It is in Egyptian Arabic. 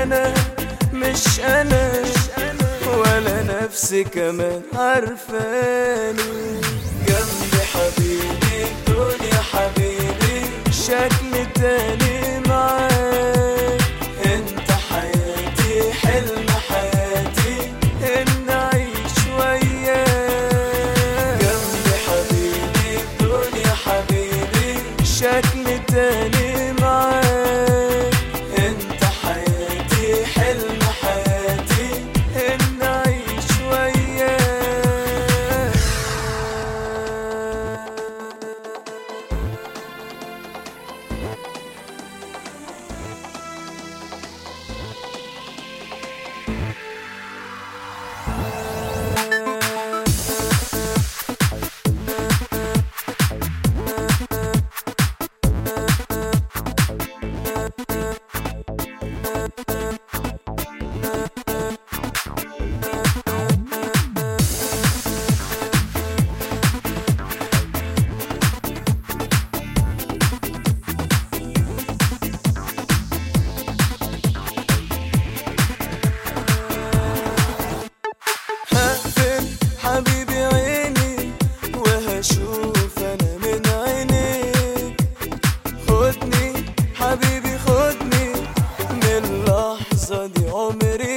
انا مش انا ولا نفسي كمان عارفاني جنبي حبيبي الدنيا حبيبي شكل تاني معاك انت حياتي حلم حياتي ان اعيش وياك جنبي حبيبي الدنيا حبيبي شكل تاني معاك انت حياتي حلم حياتي ان اعيش وياك هقفل حبيبي عيني وهشوف انا من عينيك خدني حبيبي خدني من اللحظة دي عمري